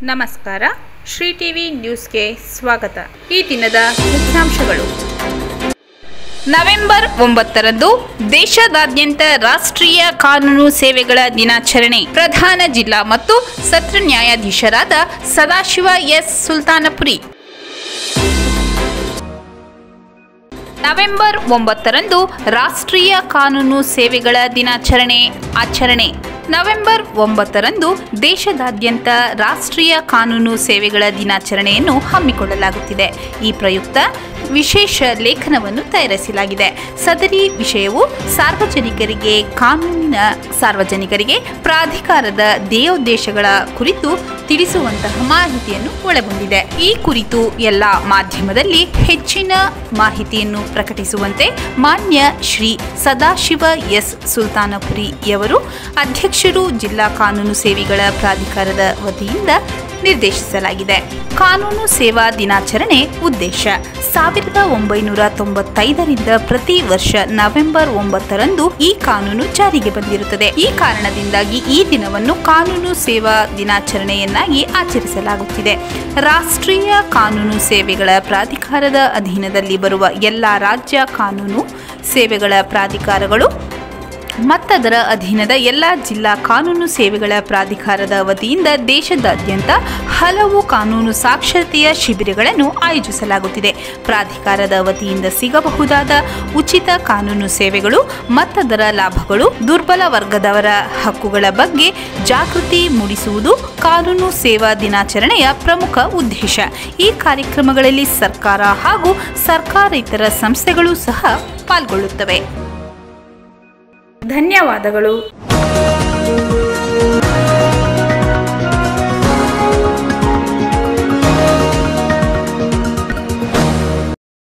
ನಮಸ್ಕಾರ ಶ್ರೀ ಟಿವಿ ನ್ಯೂಸ್ಗೆ ಸ್ವಾಗತ ಈ ದಿನದ ಮುಖ್ಯಾಂಶಗಳು ನವೆಂಬರ್ ಒಂಬತ್ತರಂದು ದೇಶದಾದ್ಯಂತ ರಾಷ್ಟ್ರೀಯ ಕಾನೂನು ಸೇವೆಗಳ ದಿನಾಚರಣೆ ಪ್ರಧಾನ ಜಿಲ್ಲಾ ಮತ್ತು ಸತ್ರ ನ್ಯಾಯಾಧೀಶರಾದ ಸದಾಶಿವ ಎಸ್ ಸುಲ್ತಾನಪುರಿ ನವೆಂಬರ್ ಒಂಬತ್ತರಂದು ರಾಷ್ಟ್ರೀಯ ಕಾನೂನು ಸೇವೆಗಳ ದಿನಾಚರಣೆ ಆಚರಣೆ ನವೆಂಬರ್ ಒಂಬತ್ತರಂದು ದೇಶದಾದ್ಯಂತ ರಾಷ್ಟ್ರೀಯ ಕಾನೂನು ಸೇವೆಗಳ ದಿನಾಚರಣೆಯನ್ನು ಹಮ್ಮಿಕೊಳ್ಳಲಾಗುತ್ತಿದೆ ಈ ಪ್ರಯುಕ್ತ ವಿಶೇಷ ಲೇಖನವನ್ನು ತಯಾರಿಸಲಾಗಿದೆ ಸದರಿ ವಿಷಯವು ಸಾರ್ವಜನಿಕರಿಗೆ ಕಾನೂನಿನ ಸಾರ್ವಜನಿಕರಿಗೆ ಪ್ರಾಧಿಕಾರದ ಧ್ಯೇಯೋದ್ದೇಶಗಳ ಕುರಿತು ತಿಳಿಸುವಂತಹ ಮಾಹಿತಿಯನ್ನು ಒಳಗೊಂಡಿದೆ ಈ ಕುರಿತು ಎಲ್ಲ ಮಾಧ್ಯಮದಲ್ಲಿ ಹೆಚ್ಚಿನ ಮಾಹಿತಿಯನ್ನು ಪ್ರಕಟಿಸುವಂತೆ ಮಾನ್ಯ ಶ್ರೀ ಸದಾಶಿವ ಎಸ್ ಸುಲ್ತಾನಪುರಿಯವರು ಅಧ್ಯಕ್ಷರು ಜಿಲ್ಲಾ ಕಾನೂನು ಸೇವೆಗಳ ಪ್ರಾಧಿಕಾರದ ವತಿಯಿಂದ ನಿರ್ದೇಶಿಸಲಾಗಿದೆ ಕಾನೂನು ಸೇವಾ ದಿನಾಚರಣೆ ಉದ್ದೇಶ ಸಾವಿರದ ಒಂಬೈನೂರ ತೊಂಬತ್ತೈದರಿಂದ ಪ್ರತಿ ವರ್ಷ ನವೆಂಬರ್ ಒಂಬತ್ತರಂದು ಈ ಕಾನೂನು ಜಾರಿಗೆ ಬಂದಿರುತ್ತದೆ ಈ ಕಾರಣದಿಂದಾಗಿ ಈ ದಿನವನ್ನು ಕಾನೂನು ಸೇವಾ ದಿನಾಚರಣೆಯನ್ನಾಗಿ ಆಚರಿಸಲಾಗುತ್ತಿದೆ ರಾಷ್ಟ್ರೀಯ ಕಾನೂನು ಸೇವೆಗಳ ಪ್ರಾಧಿಕಾರದ ಅಧೀನದಲ್ಲಿ ಬರುವ ಎಲ್ಲ ರಾಜ್ಯ ಕಾನೂನು ಸೇವೆಗಳ ಪ್ರಾಧಿಕಾರಗಳು ಮತ್ತದರ ಅಧೀನದ ಎಲ್ಲ ಜಿಲ್ಲಾ ಕಾನೂನು ಸೇವೆಗಳ ಪ್ರಾಧಿಕಾರದ ವತಿಯಿಂದ ದೇಶದಾದ್ಯಂತ ಹಲವು ಕಾನೂನು ಸಾಕ್ಷರತೆಯ ಶಿಬಿರಗಳನ್ನು ಆಯೋಜಿಸಲಾಗುತ್ತಿದೆ ಪ್ರಾಧಿಕಾರದ ವತಿಯಿಂದ ಸಿಗಬಹುದಾದ ಉಚಿತ ಕಾನೂನು ಸೇವೆಗಳು ಮತ್ತದರ ಲಾಭಗಳು ದುರ್ಬಲ ವರ್ಗದವರ ಹಕ್ಕುಗಳ ಬಗ್ಗೆ ಜಾಗೃತಿ ಮೂಡಿಸುವುದು ಕಾನೂನು ಸೇವಾ ದಿನಾಚರಣೆಯ ಪ್ರಮುಖ ಉದ್ದೇಶ ಈ ಕಾರ್ಯಕ್ರಮಗಳಲ್ಲಿ ಸರ್ಕಾರ ಹಾಗೂ ಸರ್ಕಾರೇತರ ಸಂಸ್ಥೆಗಳು ಸಹ ಪಾಲ್ಗೊಳ್ಳುತ್ತವೆ ಧನ್ಯವಾದಗಳು